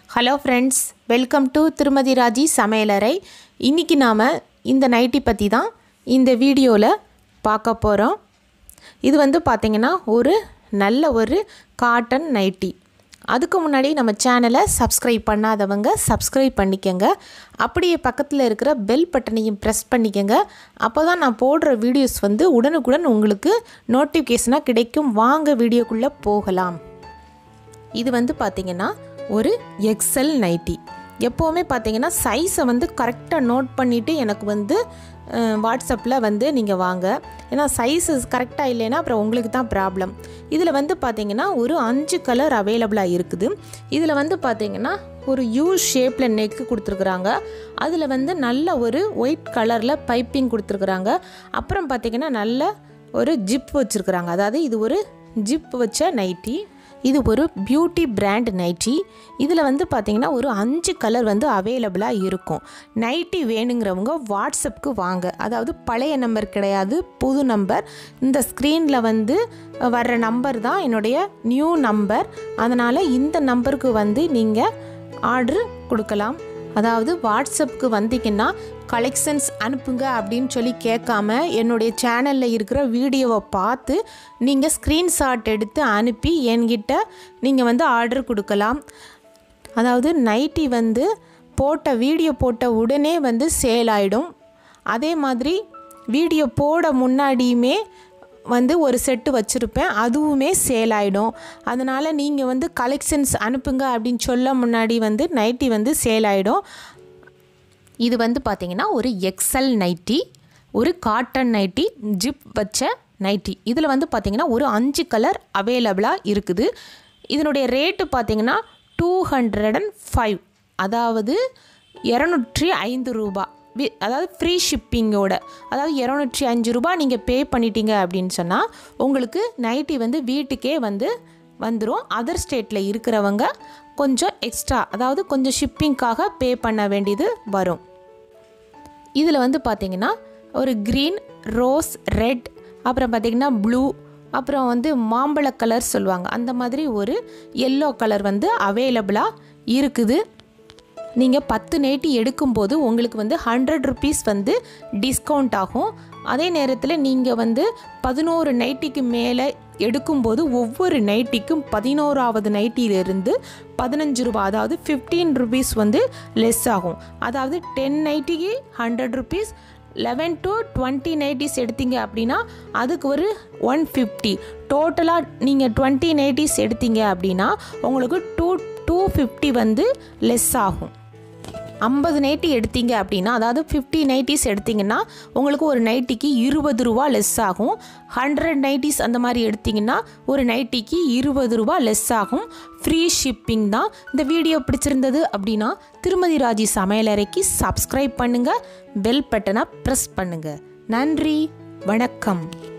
hello friends welcome to திருமதி ராஜி சமையலறை இன்றைக்கி நாம் இந்த நைட்டி பற்றி தான் இந்த வீடியோவில் பார்க்க போகிறோம் இது வந்து பார்த்திங்கன்னா ஒரு நல்ல ஒரு காட்டன் நைட்டி அதுக்கு முன்னாடி நம்ம சேனலை சப்ஸ்கிரைப் பண்ணாதவங்க சப்ஸ்கிரைப் பண்ணிக்கங்க அப்படியே பக்கத்தில் இருக்கிற பெல் பட்டனையும் ப்ரெஸ் பண்ணிக்கங்க அப்போ தான் நான் போடுற வீடியோஸ் வந்து உடனுக்குடன் உங்களுக்கு நோட்டிஃபிகேஷனாக கிடைக்கும் வாங்க வீடியோக்குள்ளே போகலாம் இது வந்து பார்த்திங்கன்னா ஒரு எக்ஸல் நைட்டி எப்போவுமே பார்த்தீங்கன்னா சைஸை வந்து கரெக்டாக நோட் பண்ணிவிட்டு எனக்கு வந்து வாட்ஸ்அப்பில் வந்து நீங்கள் வாங்க ஏன்னா சைஸு கரெக்டாக இல்லைன்னா அப்புறம் உங்களுக்கு தான் ப்ராப்ளம் இதில் வந்து பார்த்தீங்கன்னா ஒரு அஞ்சு கலர் அவைலபிளாக இருக்குது இதில் வந்து பார்த்தீங்கன்னா ஒரு யூ ஷேப்பில் நெக்கு கொடுத்துருக்குறாங்க அதில் வந்து நல்ல ஒரு ஒயிட் கலரில் பைப்பிங் கொடுத்துருக்குறாங்க அப்புறம் பார்த்தீங்கன்னா நல்ல ஒரு ஜிப் வச்சுருக்குறாங்க அதாவது இது ஒரு ஜிப் வச்ச நைட்டி இது ஒரு பியூட்டி பிராண்ட் நைட்டி இதில் வந்து பார்த்திங்கன்னா ஒரு அஞ்சு கலர் வந்து அவைலபிளாக இருக்கும் நைட்டி வேணுங்கிறவங்க வாட்ஸ்அப்புக்கு வாங்க அதாவது பழைய நம்பர் கிடையாது புது நம்பர் இந்த ஸ்க்ரீனில் வந்து வர்ற நம்பர் தான் என்னுடைய நியூ நம்பர் அதனால் இந்த நம்பருக்கு வந்து நீங்கள் ஆர்டர் கொடுக்கலாம் அதாவது வாட்ஸ்அப்புக்கு வந்தீங்கன்னா கலெக்ஷன்ஸ் அனுப்புங்க அப்படின்னு சொல்லி கேட்காம என்னுடைய சேனலில் இருக்கிற வீடியோவை பார்த்து நீங்கள் ஸ்க்ரீன்ஷாட் எடுத்து அனுப்பி என்கிட்ட நீங்கள் வந்து ஆர்டர் கொடுக்கலாம் அதாவது நைட்டி வந்து போட்ட வீடியோ போட்ட உடனே வந்து சேல் ஆகிடும் அதே மாதிரி வீடியோ போட முன்னாடியுமே வந்து ஒரு செட்டு வச்சுருப்பேன் அதுவுமே சேல் ஆகிடும் அதனால் நீங்கள் வந்து கலெக்ஷன்ஸ் அனுப்புங்க அப்படின்னு சொல்ல முன்னாடி வந்து நைட்டி வந்து சேல் ஆகிடும் இது வந்து பார்த்திங்கன்னா ஒரு எக்ஸல் நைட்டி ஒரு காட்டன் நைட்டி ஜிப் வச்ச நைட்டி இதில் வந்து பார்த்திங்கன்னா ஒரு அஞ்சு கலர் அவைலபிளாக இருக்குது இதனுடைய ரேட்டு பார்த்திங்கன்னா டூ ஹண்ட்ரட் அண்ட் ஃபைவ் அதாவது இரநூற்றி ஐந்து ரூபா வி அதாவது ஃப்ரீ ஷிப்பிங்கோட அதாவது இரநூற்றி அஞ்சு ரூபா நீங்கள் பே பண்ணிட்டீங்க அப்படின்னு சொன்னால் உங்களுக்கு நைட்டி வந்து வீட்டுக்கே வந்து வந்துடும் அதர் ஸ்டேட்டில் இருக்கிறவங்க கொஞ்சம் எக்ஸ்ட்ரா அதாவது கொஞ்சம் ஷிப்பிங்க்காக பே பண்ண வேண்டியது வரும் இதில் வந்து பார்த்திங்கன்னா ஒரு க்ரீன் ரோஸ் ரெட் அப்புறம் பார்த்திங்கன்னா ப்ளூ அப்புறம் வந்து மாம்பழ கலர் சொல்லுவாங்க அந்த மாதிரி ஒரு எல்லோ கலர் வந்து அவைலபிளாக இருக்குது நீங்கள் பத்து நைட்டி எடுக்கும்போது உங்களுக்கு வந்து ஹண்ட்ரட் ருபீஸ் வந்து டிஸ்கவுண்ட் ஆகும் அதே நேரத்தில் நீங்கள் வந்து பதினோரு நைட்டிக்கு மேலே எடுக்கும்போது ஒவ்வொரு நைட்டிக்கும் பதினோராவது நைட்டியிலிருந்து பதினஞ்சு ரூபா அதாவது ஃபிஃப்டீன் ருபீஸ் வந்து லெஸ் ஆகும் அதாவது டென் நைட்டிக்கு hundred rupees eleven to twenty nighties எடுத்தீங்க அப்படின்னா அதுக்கு ஒரு ஒன் ஃபிஃப்டி டோட்டலாக நீங்கள் டுவெண்ட்டி நைட்டிஸ் எடுத்தீங்க அப்படின்னா உங்களுக்கு டூ டூ ஃபிஃப்டி வந்து லெஸ் ஆகும் ஐம்பது நைட்டி எடுத்தீங்க அப்படின்னா அதாவது ஃபிஃப்டி நைட்டிஸ் எடுத்திங்கன்னா உங்களுக்கு ஒரு நைட்டிக்கு இருபது ரூபா லெஸ் ஆகும் ஹண்ட்ரட் நைட்டிஸ் அந்த மாதிரி எடுத்திங்கன்னா ஒரு நைட்டிக்கு இருபது ரூபா லெஸ் ஆகும் ஃப்ரீ ஷிப்பிங் தான் இந்த வீடியோ பிடிச்சிருந்தது அப்படின்னா திருமதி ராஜி சமையலறைக்கு சப்ஸ்கிரைப் பண்ணுங்கள் பெல் பட்டனை ப்ரெஸ் பண்ணுங்கள் நன்றி வணக்கம்